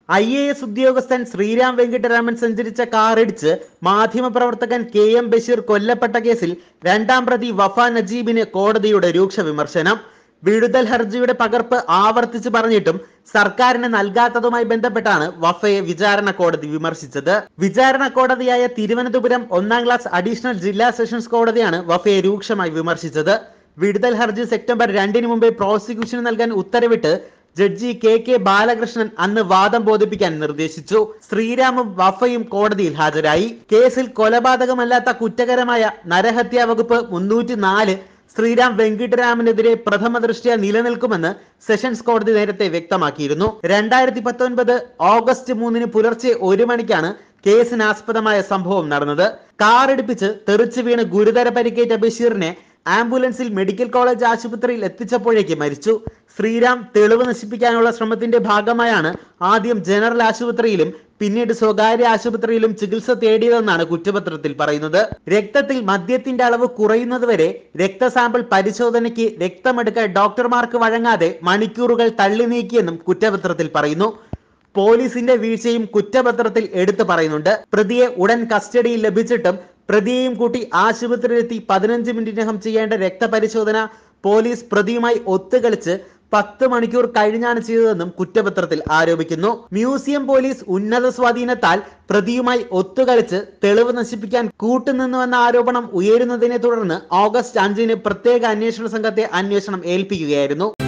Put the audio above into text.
I A S ഉദ്യോഗസ്ഥൻ ശ്രീരാം വെങ്കിട്ടരാമൻ സഞ്ചരിച്ച കാറിടിച്ച് മാധ്യമപ്രവർത്തകൻ കെ എം ബഷീർ കൊല്ലപ്പെട്ട കേസിൽ രണ്ടാം പ്രതി വഫ നജീബിന് കോടതിയുടെ രൂക്ഷ വിമർശനം വിടുതൽ ഹർജിയുടെ പകർപ്പ് ആവർത്തിച്ച് പറഞ്ഞിട്ടും സർക്കാരിന് നൽകാത്തതുമായി ബന്ധപ്പെട്ടാണ് വഫയെ വിചാരണ കോടതി വിമർശിച്ചത് വിചാരണ കോടതിയായ തിരുവനന്തപുരം ഒന്നാം ക്ലാസ് അഡീഷണൽ ജില്ലാ സെഷൻസ് കോടതിയാണ് വഫയെ രൂക്ഷമായി വിമർശിച്ചത് വിടുതൽ ഹർജി സെപ്റ്റംബർ രണ്ടിന് മുമ്പേ പ്രോസിക്യൂഷന് നൽകാൻ ഉത്തരവിട്ട് ജഡ്ജി കെ കെ ബാലകൃഷ്ണൻ അന്ന് വാദം ബോധിപ്പിക്കാൻ നിർദ്ദേശിച്ചു ശ്രീരാമും വഫയും കോടതിയിൽ ഹാജരായി കേസിൽ കൊലപാതകമല്ലാത്ത കുറ്റകരമായ നരഹത്യാ വകുപ്പ് മുന്നൂറ്റി നാല് ശ്രീരാം വെങ്കിട്ടരാമനെതിരെ പ്രഥമ ദൃഷ്ട്യാ നിലനിൽക്കുമെന്ന് സെഷൻസ് കോടതി നേരത്തെ വ്യക്തമാക്കിയിരുന്നു രണ്ടായിരത്തി പത്തൊൻപത് ഓഗസ്റ്റ് മൂന്നിന് പുലർച്ചെ ഒരു മണിക്കാണ് കേസിനാസ്പദമായ സംഭവം നടന്നത് കാറിടിപ്പിച്ച് തെറിച്ചു വീണ് ഗുരുതര പരിക്കേറ്റ ബഷീറിനെ ആംബുലൻസിൽ മെഡിക്കൽ കോളേജ് ആശുപത്രിയിൽ എത്തിച്ചപ്പോഴേക്ക് മരിച്ചു ശ്രീരാം തെളിവ് നശിപ്പിക്കാനുള്ള ശ്രമത്തിന്റെ ഭാഗമായാണ് ആദ്യം ജനറൽ ആശുപത്രിയിലും പിന്നീട് സ്വകാര്യ ആശുപത്രിയിലും ചികിത്സ തേടിയതെന്നാണ് കുറ്റപത്രത്തിൽ പറയുന്നത് രക്തത്തിൽ മദ്യത്തിന്റെ അളവ് കുറയുന്നതുവരെ രക്തസാമ്പിൾ പരിശോധനയ്ക്ക് രക്തമെടുക്കാൻ ഡോക്ടർമാർക്ക് വഴങ്ങാതെ മണിക്കൂറുകൾ തള്ളി നീക്കിയെന്നും കുറ്റപത്രത്തിൽ പറയുന്നു പോലീസിന്റെ വീഴ്ചയും കുറ്റപത്രത്തിൽ എടുത്തു പറയുന്നുണ്ട് പ്രതിയെ ഉടൻ കസ്റ്റഡിയിൽ ലഭിച്ചിട്ടും പ്രതിയെയും കൂട്ടി ആശുപത്രിയിലെത്തി പതിനഞ്ച് മിനിറ്റിനകം ചെയ്യേണ്ട രക്തപരിശോധന പോലീസ് പ്രതിയുമായി ഒത്തുകളിച്ച് പത്ത് മണിക്കൂർ കഴിഞ്ഞാണ് ചെയ്തതെന്നും കുറ്റപത്രത്തിൽ ആരോപിക്കുന്നു മ്യൂസിയം പോലീസ് ഉന്നത സ്വാധീനത്താൽ പ്രതിയുമായി ഒത്തുകളിച്ച് തെളിവ് നശിപ്പിക്കാൻ കൂട്ടുനിന്നുവെന്ന ആരോപണം ഉയരുന്നതിനെ തുടർന്ന് ഓഗസ്റ്റ് അഞ്ചിന് പ്രത്യേക അന്വേഷണ സംഘത്തെ അന്വേഷണം ഏൽപ്പിക്കുകയായിരുന്നു